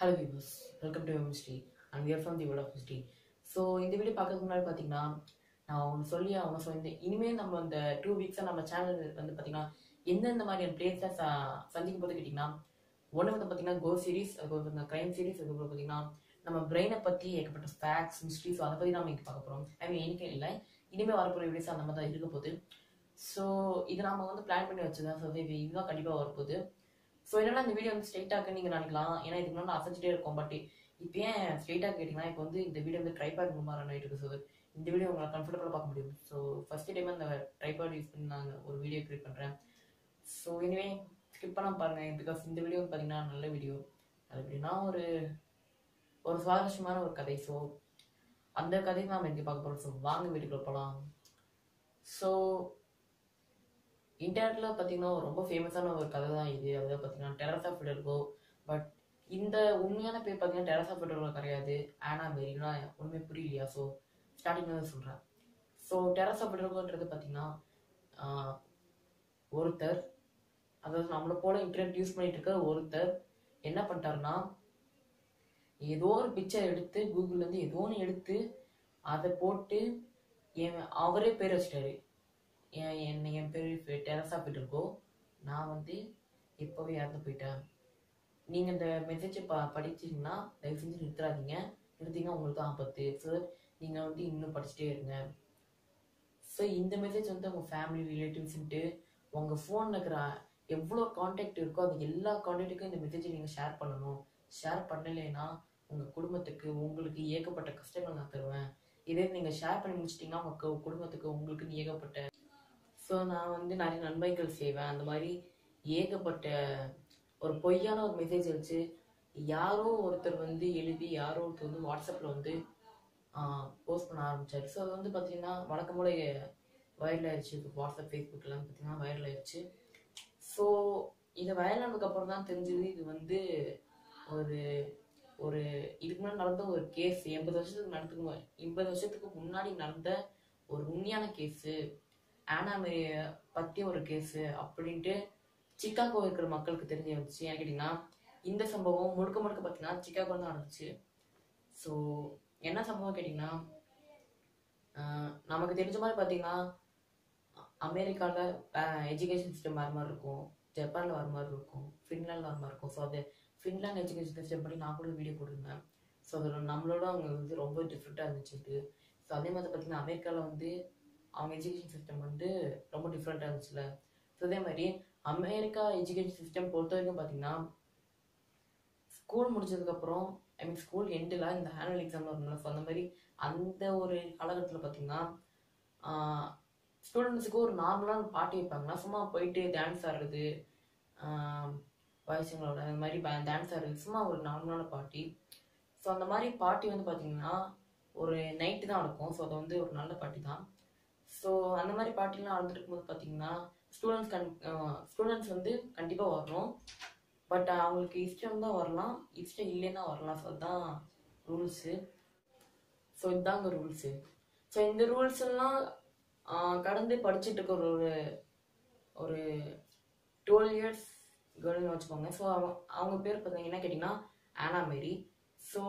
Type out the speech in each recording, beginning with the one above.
hello viewers welcome to history and we're from the world of history so இந்த video பார்க்கறதுக்கு முன்னாடி பார்த்தீங்கன்னா நான் ஒன்று சொல்லி அவங்க ஸோ இந்த இனிமேல் நம்ம இந்த டூ வீக்ஸாக நம்ம சேனல் வந்து பார்த்தீங்கன்னா எந்தெந்த மாதிரியான பிளேஸில் சந்திக்கும் போது கேட்டிங்கன்னா ஒன்று வந்து பார்த்தீங்கன்னா கோ சீரிஸ் அதுக்கப்புறம் இந்த க்ரைம் சீரிஸ் அதுக்கப்புறம் பார்த்தீங்கன்னா நம்ம பிரெயினை பற்றி ஏகப்பட்ட ஃபேக்ட்ஸ் மிஸ்ட்ரிஸ் அதை பற்றி நம்ம இங்கே பார்க்க போகிறோம் ஐ மீன் எனக்கு இல்லை இனிமேல் வரப்போகிற வீடியோஸ் அந்த மாதிரி தான் இருக்க போகுது ஸோ இது நாம வந்து பிளான் பண்ணி வச்சுதான் ஸோ இது இதுதான் கண்டிப்பாக வரப்போகுது ஸோ என்னன்னா இந்த வீடியோ வந்து ஸ்ட்ரைட்டாக நீங்கள் நினைக்கலாம் ஏன்னா இதுக்கு முன்னாடி அசைச்சிட்டே இருக்கும் பட் இப்போ ஏன் ஸ்ட்ரைட்டாக கேட்டிங்கன்னா இப்போ வந்து இந்த வீடியோ வந்து ட்ரைபேட் மூலமாக ரன் ஆகிட்டு இருக்கு ஸோ இந்த வீடியோ உங்களால் கம்ஃபர்டபுளாக பார்க்க முடியும் ஸோ ஃபர்ஸ்ட் டைம் அந்த ட்ரைபேட் யூஸ் பண்ணி நான் ஒரு வீடியோ கிரியேட் பண்ணுறேன் ஸோ இனிமே ஸ்கிப் பண்ணாம பாருங்க பிகாஸ் இந்த வீடியோ வந்து பார்த்தீங்கன்னா நல்ல வீடியோ அது எப்படின்னா ஒரு ஒரு சுவாரஸ்யமான ஒரு கதை ஸோ அந்த கதையை நாம் இங்கே பார்க்க போகிறோம் ஸோ வாங்க வீட்டுக்குள்ள போகலாம் ஸோ இன்டர்நெட்ல பார்த்தீங்கன்னா ரொம்ப ஃபேமஸான ஒரு கதை தான் இது அதாவது பார்த்தீங்கன்னா டெரஸ் ஆஃப் ஃபிடர்கோ பட் இந்த உண்மையான பேர் பார்த்தீங்கன்னா டெரஸ் ஆஃப் ஃபிடர்கோ கிடையாது ஆனா மேரினா ஒன்றுமே புரியலையா ஸோ ஸ்டார்டிங்ல தான் சொல்கிறேன் ஸோ டெரஸ் ஆஃப் ஃபிடர்கோன்றது பார்த்தீங்கன்னா ஆஹ், ஒருத்தர் அதாவது நம்மளை போல இன்டர்நெட் யூஸ் பண்ணிட்டு இருக்க ஒருத்தர் என்ன பண்ணிட்டாருன்னா ஏதோ ஒரு பிக்சர் எடுத்து கூகுள்ல இருந்து ஏதோ ஒன்று எடுத்து அதை போட்டு என் அவரே பேர் வச்சிட்டாரு என் என்ன என் பேர் டெரஸா போயிட்டு நான் வந்து இப்போவே இறந்து போயிட்டேன் நீங்கள் இந்த மெசேஜை ப படிச்சீங்கன்னா தயவு செஞ்சு நிறுத்துறாதீங்க நிறுத்திங்கன்னா உங்களுக்கு ஆபத்து ஸோ நீங்கள் வந்து இன்னும் படிச்சுட்டே இருங்க ஸோ இந்த மெசேஜ் வந்து உங்கள் ஃபேமிலி ரிலேட்டிவ்ஸ்ன்ட்டு உங்கள் ஃபோனில் இருக்கிற எவ்வளோ காண்டாக்ட் இருக்கோ அது எல்லா காண்டாக்ட்டுக்கும் இந்த மெசேஜை நீங்கள் ஷேர் பண்ணணும் ஷேர் பண்ணலைன்னா உங்கள் குடும்பத்துக்கு உங்களுக்கு ஏகப்பட்ட கஷ்டங்கள் நான் தருவேன் இதே நீங்கள் ஷேர் பண்ணி முடிச்சிட்டிங்கன்னா உங்கள் கு- குடும்பத்துக்கு உங்களுக்கு ஏகப்பட்ட ஸோ நான் வந்து நிறைய நன்மைகள் செய்வேன் அந்த மாதிரி ஏகப்பட்ட ஒரு பொய்யான ஒரு மெசேஜ் வச்சு யாரோ ஒருத்தர் வந்து எழுதி யாரோ ஒருத்தர் வந்து வாட்ஸ்அப்பில் வந்து போஸ்ட் பண்ண ஆரம்பிச்சாரு ஸோ அது வந்து பார்த்தீங்கன்னா வழக்கம் போல வைரல் ஆயிடுச்சு இப்போ வாட்ஸ்அப் ஃபேஸ்புக்லாம் பார்த்தீங்கன்னா வைரல் ஆயிடுச்சு ஸோ இது வைரல் ஆனதுக்கப்புறம் தான் தெரிஞ்சது இது வந்து ஒரு ஒரு இதுக்கு முன்னாடி நடந்த ஒரு கேஸ் எண்பது வருஷத்துக்கு நடந்துக்கு எண்பது வருஷத்துக்கு முன்னாடி நடந்த ஒரு உண்மையான கேஸு ஆனாமரிய பற்றி ஒரு கேஸு அப்படின்ட்டு சிக்காகோ இருக்கிற மக்களுக்கு தெரிஞ்சு வந்துச்சு ஏன்னு கேட்டிங்கன்னா இந்த சம்பவம் முழுக்க முழுக்க பார்த்தீங்கன்னா சிக்காகோ தான் நடந்துச்சு ஸோ என்ன சம்பவம் கேட்டிங்கன்னா ஆஹ் நமக்கு தெரிஞ்ச மாதிரி பார்த்தீங்கன்னா அமெரிக்காவில் எஜுகேஷன் சிஸ்டம் வேறு மாதிரி இருக்கும் ஜப்பானில் வர மாதிரி இருக்கும் ஃபின்லாண்டில் வர மாதிரி இருக்கும் ஸோ அது ஃபின்லாண்ட் எஜுகேஷன் சிஸ்டம் படி நான் கூட வீடியோ போட்டிருந்தேன் ஸோ அதில் நம்மளோட அவங்க வந்து ரொம்ப டிஃப்ரெண்ட்டாக இருந்துச்சு ஸோ அதே மாதிரி பார்த்தீங்கன்னா அமெரிக்காவில் வந்து அவங்க எஜுகேஷன் சிஸ்டம் வந்து ரொம்ப டிஃப்ரெண்ட்டாக இருந்துச்சுல ஸோ அதே மாதிரி அமெரிக்கா எஜுகேஷன் சிஸ்டம் பொறுத்த வரைக்கும் பார்த்தீங்கன்னா ஸ்கூல் முடிச்சதுக்கப்புறம் ஐ மீன் ஸ்கூல் எண்டில் இந்த ஆனுவல் எக்ஸாம் வரும்ல ஸோ அந்த மாதிரி அந்த ஒரு காலகட்டத்தில் பார்த்தீங்கன்னா ஸ்டூடெண்ட்ஸுக்கு ஒரு நார்மலான பாட்டு வைப்பாங்கன்னா சும்மா போயிட்டு டான்ஸ் ஆடுறது வயசுங்களோட அந்த மாதிரி டான்ஸ் ஆடுறது சும்மா ஒரு நார்மலான பாட்டி ஸோ அந்த மாதிரி பாட்டி வந்து பார்த்தீங்கன்னா ஒரு நைட்டு தான் நடக்கும் ஸோ அது வந்து ஒரு நல்ல பாட்டி தான் ஸோ அந்த மாதிரி பாட்டிலாம் நடந்துட்டு இருக்கும்போது பார்த்தீங்கன்னா ஸ்டூடெண்ட்ஸ் கண் ஸ்டூடெண்ட்ஸ் வந்து கண்டிப்பாக வரணும் பட் அவங்களுக்கு இஷ்டம் தான் வரலாம் இஷ்டம் இல்லைன்னா வரலாம் ஸோ அதுதான் ரூல்ஸு ஸோ இதுதாங்க ரூல்ஸு ஸோ இந்த ரூல்ஸ் எல்லாம் ஆஹ், கடந்து படிச்சுட்டு இருக்க ஒரு ஒரு- ஒரு டுவெல் இயர்ஸ் கேர்ள்னு வச்சுக்கோங்க ஸோ அவங்க அவங்க பேர் பார்த்தீங்கன்னா கேட்டிங்கன்னா ஆனா மேரி ஸோ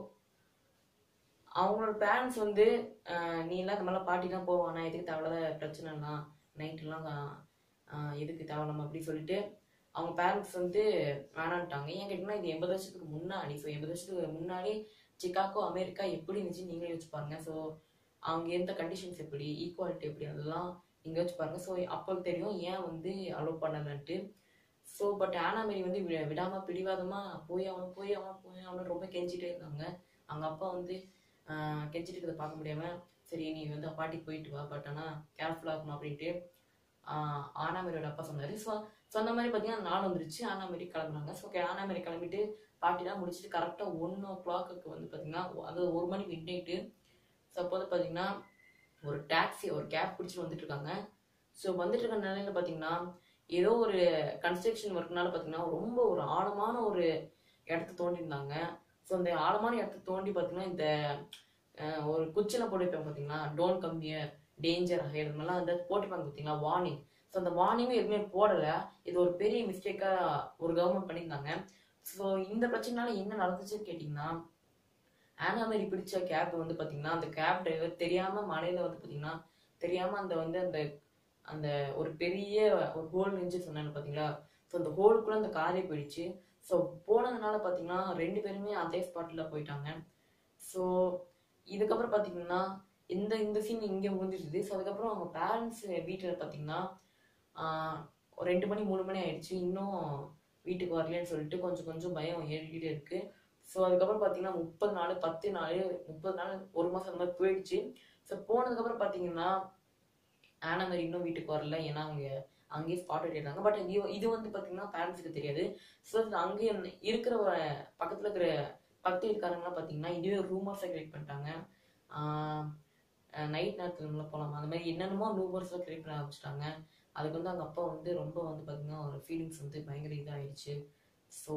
அவங்களோட பேரண்ட்ஸ் வந்து ஆஹ், நீ எல்லாம் இந்த மாதிரிலாம் பாட்டிலாம் போவானா எதுக்கு தேவையில்லாத பிரச்சனைலாம் நைட்டுலாம் எதுக்கு தேவையில்லாம அப்படி சொல்லிட்டு அவங்க பேரண்ட்ஸ் வந்து வேணான்ட்டாங்க ஏன் கேட்டிங்கன்னா இது எண்பது வருஷத்துக்கு முன்னாடி ஸோ எண்பது வருஷத்துக்கு முன்னாடி சிக்காகோ அமெரிக்கா எப்படி இருந்துச்சு நீங்களே வச்சு பாருங்க ஸோ அவங்க இருந்த கண்டிஷன்ஸ் எப்படி ஈக்குவாலிட்டி எப்படி அதெல்லாம் நீங்கள் வச்சு பாருங்க ஸோ அப்போ தெரியும் ஏன் வந்து அலோவ் பண்ணலன்ட்டு ஸோ பட் ஆனாமேரி வந்து விட விடாம பிடிவாதமா போய் அவன் போய் அவன் போய் அவன் ரொம்ப கெஞ்சிட்டே இருந்தாங்க அவங்க அப்பா வந்து ஆஹ், கெஞ்சிட்டு இருக்கிறத பார்க்க முடியாம சரி நீ வந்து பாட்டிக்கு போயிட்டு வா பட் ஆனால் கேர்ஃபுல்லாக இருக்கணும் அப்படின்ட்டு ஆஹ், ஆனாமேரியோட அப்பா சொன்னாரு ஸோ ஸோ அந்த மாதிரி பார்த்தீங்கன்னா நாள் வந்துருச்சு ஆனாமேரி கிளம்புறாங்க ஸோ ஆனாமேரி கிளம்பிட்டு பாட்டிலாம் முடிச்சுட்டு கரெக்டாக ஒன் ஓ கிளாக்கு வந்து பார்த்தீங்கன்னா அது ஒரு மணி மிட் நைட்டு ஸோ அப்போ வந்து பார்த்தீங்கன்னா ஒரு டாக்ஸி ஒரு கேப் பிடிச்சிட்டு வந்துட்டு இருக்காங்க ஸோ வந்துட்டு இருக்க நிலையில பார்த்தீங்கன்னா ஏதோ ஒரு கன்ஸ்ட்ரக்ஷன் ஒர்க்னால பார்த்தீங்கன்னா ரொம்ப ஒரு ஆழமான ஒரு இடத்த தோண்டியிருந்தாங்க ஸோ அந்த ஆழமான இடத்த தோண்டி பார்த்தீங்கன்னா இந்த அஹ், ஒரு குச்சில போட்டுருப்பாங்க பார்த்தீங்கன்னா டோன் கம்மியர் டேஞ்சர் ஹையர் இது மாதிரிலாம் வந்து போட்டுப்பாங்க பார்த்தீங்களா வார்னிங் ஸோ அந்த வார்னிங்கும் எதுவுமே போடலை இது ஒரு பெரிய மிஸ்டேக்காக ஒரு கவர்மெண்ட் பண்ணியிருந்தாங்க ஸோ இந்த பிரச்சனைனால என்ன நடந்துச்சுன்னு கேட்டிங்கன்னா ஆனாமேரி பிடிச்ச கேப் வந்து பாத்தீங்கன்னா அந்த கேப் டிரைவர் தெரியாம மலையில வந்து பாத்தீங்கன்னா தெரியாம அந்த வந்து அந்த அந்த ஒரு பெரிய ஒரு ஹோல் இருந்துச்சு சொன்னேன் பாத்தீங்களா ஸோ அந்த ஹோலுக்குள்ள அந்த காரே போயிடுச்சு ஸோ போனதுனால பாத்தீங்கன்னா ரெண்டு பேருமே அதே ஸ்பாட்ல போயிட்டாங்க ஸோ இதுக்கப்புறம் பாத்தீங்கன்னா இந்த இந்த சீன் இங்கே முடிஞ்சிருச்சு ஸோ அதுக்கப்புறம் அவங்க பேரண்ட்ஸ் வீட்டில் பார்த்தீங்கன்னா ஆஹ், ஒரு ரெண்டு மணி மூணு மணி ஆயிடுச்சு இன்னும் வீட்டுக்கு வரலன்னு சொல்லிட்டு கொஞ்சம் கொஞ்சம் பயம் ஏறிக்கிட்டே இருக்கு ஸோ அதுக்கப்புறம் பார்த்தீங்கன்னா முப்பது நாள் பத்து நாள் முப்பது நாள் ஒரு மாதம் அந்த மாதிரி போயிடுச்சு ஸோ போனதுக்கப்புறம் பார்த்தீங்கன்னா ஆனமரி இன்னும் வீட்டுக்கு வரல ஏன்னா அவங்க அங்கேயே ஸ்பாட் ஆயிட்டாங்க பட் இது இது வந்து பார்த்தீங்கன்னா பேரண்ட்ஸுக்கு தெரியாது ஸோ அங்கேயே இருக்கிற ஒரு பக்கத்தில் இருக்கிற பக்கத்து வீட்டுக்காரங்களாம் பார்த்தீங்கன்னா இதுவே ரூமர்ஸை கிரியேட் பண்ணிட்டாங்க நைட் நேரத்தில் நம்மள போகலாமா அந்த மாதிரி என்னென்னமோ ரூமர்ஸை கிரியேட் பண்ண ஆரம்பிச்சிட்டாங்க அதுக்கு வந்து அவங்க அப்பா வந்து ரொம்ப வந்து பார்த்தீங்கன்னா ஒரு ஃபீலிங்ஸ் வந்து பயங்கர இதாகிடுச்சு ஸோ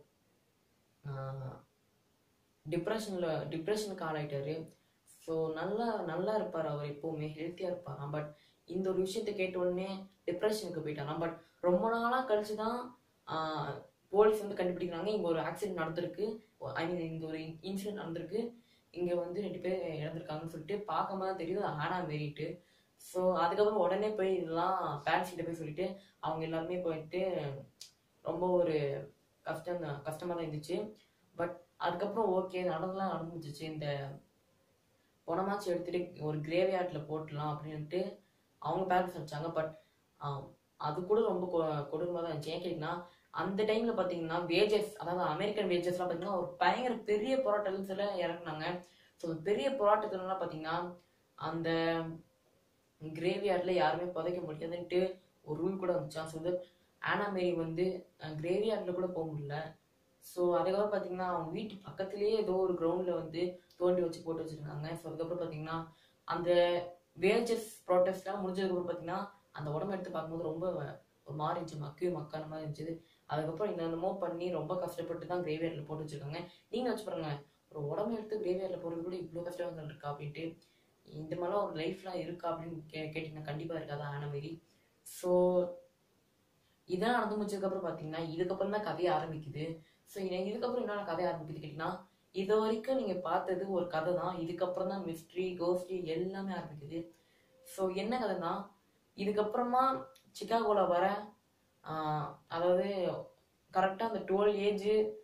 டிப்ரெஷனில் டிப்ரெஷனுக்கு ஆளாயிட்டாரு ஸோ நல்லா நல்லா இருப்பார் அவர் எப்போவுமே ஹெல்த்தியாக இருப்பாராம் பட் இந்த ஒரு விஷயத்தை கேட்ட உடனே டிப்ரெஷனுக்கு போயிட்டாராம் பட் ரொம்ப நாளாக கழிச்சு தான் போலீஸ் வந்து கண்டுபிடிக்கிறாங்க இங்கே ஒரு ஆக்சிடென்ட் நடந்திருக்கு ஐ மீன் இங்கே ஒரு இன்சிடென்ட் நடந்திருக்கு இங்கே வந்து ரெண்டு பேர் இறந்துருக்காங்கன்னு சொல்லிட்டு பார்க்கும்போது தான் தெரியுது அது ஆனா மேரிட்டு ஸோ அதுக்கப்புறம் உடனே போய் இதெல்லாம் பேரண்ட்ஸ் கிட்ட போய் சொல்லிட்டு அவங்க எல்லாருமே போயிட்டு ரொம்ப ஒரு கஷ்டம் தான் கஷ்டமாக தான் இருந்துச்சு பட் அதுக்கப்புறம் ஓகே நடந்தெல்லாம் நடந்துச்சு இந்த பணமாச்சு எடுத்துட்டு ஒரு கிரேவ் யார்டில் போட்டலாம் அப்படின்ட்டு அவங்க பேரண்ட்ஸ் நினச்சாங்க பட் அது கூட ரொம்ப கொடுமையாக தான் இருந்துச்சு ஏன் கேட்டிங்கன்னா அந்த டைமில் பார்த்தீங்கன்னா வேஜஸ் அதாவது அமெரிக்கன் வேஜஸ்லாம் பார்த்தீங்கன்னா ஒரு பயங்கர பெரிய போராட்டத்தில் இறக்குனாங்க ஸோ பெரிய போராட்டத்துலலாம் பார்த்தீங்கன்னா அந்த கிரேவியார்டில் யாருமே புதைக்க முடியாதுன்ட்டு ஒரு ரூல் கூட வந்துச்சான் ஸோ வந்து ஆனாமேரி வந்து கிரேவியார்டில் கூட போக முடியல ஸோ அதுக்கப்புறம் பார்த்தீங்கன்னா அவங்க வீட்டு பக்கத்துலேயே ஏதோ ஒரு கிரவுண்டில் வந்து தோண்டி வச்சு போட்டு வச்சுருக்காங்க ஸோ அதுக்கப்புறம் பார்த்தீங்கன்னா அந்த வேஜஸ் ப்ராட்டஸ்ட்லாம் முடிஞ்சதுக்கப்புறம் பார்த்தீங்கன்னா அந்த உடம்பு எடுத்து பார்க்கும்போது ரொம்ப ஒரு மாதிரி இருந்துச்சு மக்கு மக்கான மாதிரி இருந்துச்சு அதுக்கப்புறம் என்னென்னமோ பண்ணி ரொம்ப கஷ்டப்பட்டு தான் கிரேவியரில் போட்டு வச்சிருக்காங்க நீங்கள் வச்சு பாருங்க ஒரு உடம்பு எடுத்து கிரேவியரில் போடுறது கூட இவ்வளோ கஷ்டங்கள் இருக்கா அப்படின்ட்டு இந்த மாதிரிலாம் ஒரு லைஃப்லாம் இருக்கா அப்படின்னு கே கேட்டிங்கன்னா கண்டிப்பாக இருக்காது ஆன மாரி ஸோ இதான் நடந்து முடிச்சதுக்கப்புறம் பார்த்தீங்கன்னா இதுக்கப்புறம் தான் கதையை ஆரம்பிக்குது ஸோ இதுக்கப்புறம் என்ன கதை ஆரம்பிக்குது கேட்டிங்கன்னா இது வரைக்கும் நீங்கள் பார்த்தது ஒரு கதை தான் இதுக்கப்புறம் தான் மிஸ்ட்ரி கோஸ்ட்ரி எல்லாமே ஆரம்பிக்குது ஸோ என்ன கதைனா இதுக்கப்புறமா சிக்காகோவில் வர ஆஹ், அதாவது கரெக்டாக அந்த டுவெல் ஏஜ்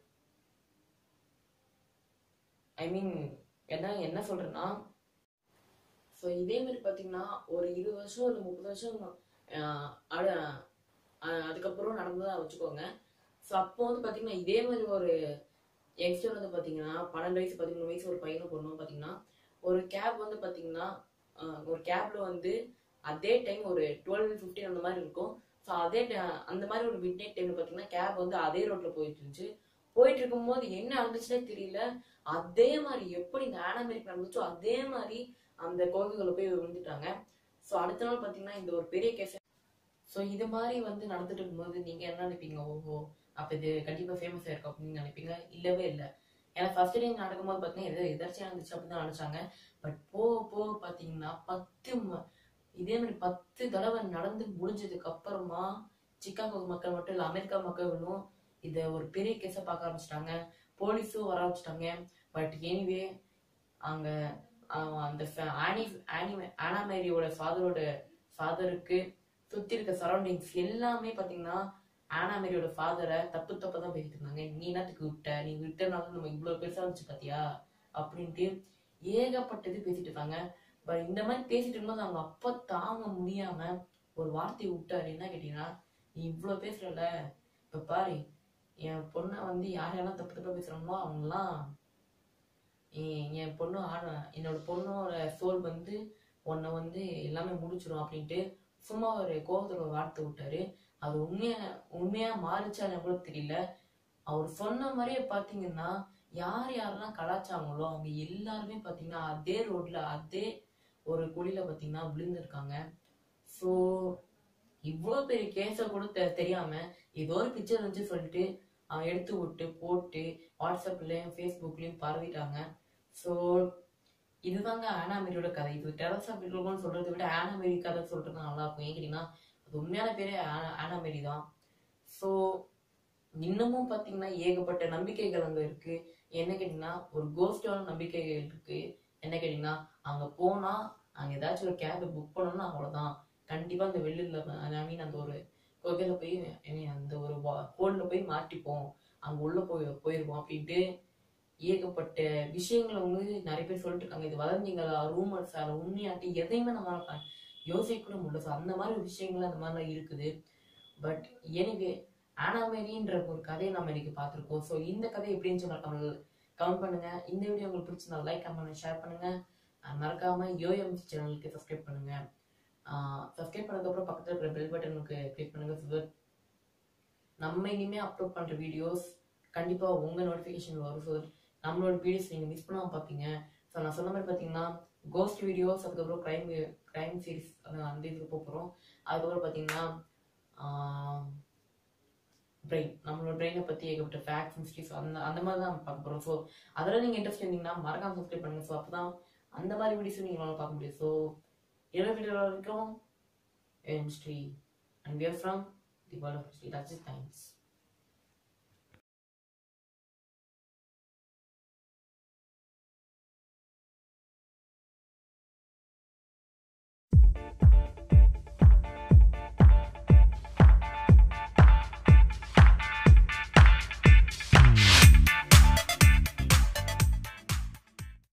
ஐ மீன் என்ன என்ன சொல்கிறேன்னா ஸோ இதே மாதிரி பார்த்தீங்கன்னா ஒரு இருபது வருஷம் இல்லை முப்பது வருஷம் ஆஹ், அடு ஆஹ், அதுக்கப்புறம் நடந்ததாக வச்சுக்கோங்க ஸோ அப்போ வந்து பார்த்தீங்கன்னா இதே மாதிரி ஒரு யங்ஸ்டர் வந்து பார்த்தீங்கன்னா பன்னெண்டு வயசு பதிமூணு வயசு ஒரு பையனும் பொண்ணும் பார்த்தீங்கன்னா ஒரு கேப் வந்து பார்த்தீங்கன்னா ஆஹ், ஒரு கேப்ல வந்து அதே டைம் ஒரு டுவெல் ஃபிஃப்டின் அந்த மாதிரி இருக்கும் ஸோ அதே ti- அந்த மாதிரி ஒரு மிட் நைட் டைம்ல பார்த்தீங்கன்னா கேப் வந்து அதே ரோட்ல போயிட்டு இருந்துச்சு போயிட்டு இருக்கும்போது என்ன நடந்துச்சுன்னே தெரியல அதே மாதிரி எப்படி இந்த ஆனமேரிக் நடந்துச்சோ அதே மாதிரி அந்த கோவில்களை போய் விழுந்துட்டாங்க ஸோ அடுத்த நாள் பார்த்தீங்கன்னா இந்த ஒரு பெரிய கேஸ் ஸோ இது மாதிரி வந்து நடந்துட்டு இருக்கும்போது நீங்க என்ன நினைப்பீங்க ஓஹோ அப்ப இது கண்டிப்பா ஃபேமஸ் ஆயிருக்கும் அப்படின்னு நினைப்பீங்க இல்லவே இல்லை ஏன்னா ஃபர்ஸ்ட் டைம் நடக்கும்போது பார்த்தீங்கன்னா ஏதோ எதர்ச்சியா இருந்துச்சு அப்படின்னு தான் நினைச்சாங்க பட் போக போக பார்த்தீங்கன்னா பத்து ம- இதே மாதிரி பத்து தடவை நடந்து முடிஞ்சதுக்கு அப்புறமா சிக்காகோ மக்கள் மட்டும் இல்லை அமெரிக்கா மக்களும் இதை ஒரு பெரிய கேஸை பார்க்க ஆரம்பிச்சிட்டாங்க போலீஸும் வர ஆரம்பிச்சிட்டாங்க பட் எனிவே அங்க அவன் அந்த fa- ஆனி ஆனி ஆனாமேரியோட ஃபாதரோட ஃபாதருக்கு சுத்தி இருக்க சரௌண்டிங்ஸ் எல்லாமே பாத்தீங்கன்னா ஆனாமேரியோட ஃபாதரை தப்பு தப்பா தான் பேசிட்டு இருந்தாங்க நீ என்னத்துக்கு விட்ட நீ விட்டனால நம்ம இவ்வளவு பெருசா இருந்துச்சு பாத்தியா அப்படின்ட்டு ஏகப்பட்டது பேசிட்டு இருக்காங்க பட் இந்த மாதிரி பேசிட்டு இருக்கும்போது அவங்க அப்பா தாங்க முடியாம ஒரு வார்த்தையை விட்டாரு என்ன கேட்டீங்கன்னா நீ இவ்வளவு பேசுறல இப்ப பாரு என் பொண்ணை வந்து யார் யாரெல்லாம் தப்பு தப்பா பேசுறாங்களோ அவங்கெல்லாம் என் என் பொண்ணு ஆட என்னோட பொண்ணோட சோல் வந்து உன்னை வந்து எல்லாமே முடிச்சிடும் அப்படின்ட்டு சும்மா ஒரு கோபத்துல ஒரு வார்த்தை விட்டாரு அது உண்மையா உண்மையா மாறிச்சான்னு கூட தெரியல அவர் சொன்ன மாதிரியே பாத்தீங்கன்னா யார் யாரெல்லாம் கலாச்சாங்களோ அவங்க எல்லாருமே பாத்தீங்கன்னா அதே ரோட்ல அதே ஒரு குழியில பாத்தீங்கன்னா விழுந்திருக்காங்க ஸோ இவ்வளோ பெரிய கேஸை கூட தெ தெரியாம ஏதோ ஒரு பிக்சர் இருந்துச்சு சொல்லிட்டு அவன் எடுத்து விட்டு போட்டு வாட்ஸ்அப்லயும் ஃபேஸ்புக்லயும் பரவிட்டாங்க ஸோ இதுதாங்க ஆனாமேரியோட கதை இது டெரஸ் ஆஃப் வில்கோன்னு சொல்றதை விட ஆனாமேரி கதை சொல்றது நல்லா இருக்கும் ஏன் கேட்டீங்கன்னா அது உண்மையான பேரே ஆனா- ஆனாமேரி தான் ஸோ இன்னமும் பாத்தீங்கன்னா ஏகப்பட்ட நம்பிக்கைகள் அங்க இருக்கு என்ன கேட்டீங்கன்னா ஒரு கோஸ்டான நம்பிக்கைகள் இருக்கு என்ன கேட்டீங்கன்னா அங்க போனா அங்க ஏதாச்சும் ஒரு கேப் புக் பண்ணோம்னா அவ்வளவுதான் கண்டிப்பா அந்த வெளியில ஐ மீன் அந்த ஒரு கோகையில போய் I mean அந்த ஒரு ஹோல்ல போய் மாட்டிப்போம் அங்க உள்ள போய் போயிருவோம் அப்படின்ட்டு ஏகப்பட்ட விஷயங்களை வந்து நிறைய பேர் சொல்லிட்டு இருக்காங்க இது வதந்திங்களா ரூமர்ஸ் அதில் உண்மையாட்டி எதையுமே நம்மளால யோசிக்க கூட முடியல ஸோ அந்த மாதிரி விஷயங்கள் அந்த மாதிரிலாம் இருக்குது பட் எனக்கு ஆனாமேரின்ற ஒரு கதையை நம்ம இன்னைக்கு பார்த்துருக்கோம் ஸோ இந்த கதை எப்படின்னு சொல்லி மறக்காம கமெண்ட் பண்ணுங்க இந்த வீடியோ உங்களுக்கு பிடிச்சிருந்தா லைக் கமெண்ட் ஷேர் பண்ணுங்க அஹ் மறக்காம யோஎம் சேனலுக்கு சப்ஸ்கிரைப் பண்ணுங்க சப்ஸ்கிரைப் பண்ணதுக்கப்புறம் பக்கத்தில் இருக்கிற பெல் பட்டனுக்கு கிளிக் பண்ணுங்க ஸோ நம்ம இனிமே அப்லோட் பண்ற வீடியோஸ் கண்டிப்பா உங்க நோட்டிஃபிகேஷன் வரும் ஸோ நம்மளோட வீடியோஸ் நீங்க மிஸ் பண்ணாம பார்ப்பீங்க ஸோ நான் சொன்ன மாதிரி பார்த்தீங்கன்னா கோஸ்ட் வீடியோஸ் அதுக்கப்புறம் க்ரைம் க்ரைம் சீரிஸ் அந்த இதுக்கு போக போகிறோம் அதுக்கப்புறம் பார்த்தீங்கன்னா பிரெயின் நம்மளோட பிரெயினை பற்றி ஏகப்பட்ட ஃபேக்ட்ஸ் மிஸ்டேக்ஸ் அந்த அந்த மாதிரி தான் பார்க்க போகிறோம் ஸோ அதெல்லாம் நீங்கள் இன்ட்ரெஸ்ட் இருந்தீங்கன்னா மறக்காம சப்ஸ்கிரைப் பண்ணுங்க ஸோ அப்போ தான் அந்த மாதிரி வீடியோஸும் நீங்கள் பார்க்க முடியும் ஸோ எல்லா வீடியோ வரைக்கும் என் Sri and we're from the world of history that's it thanks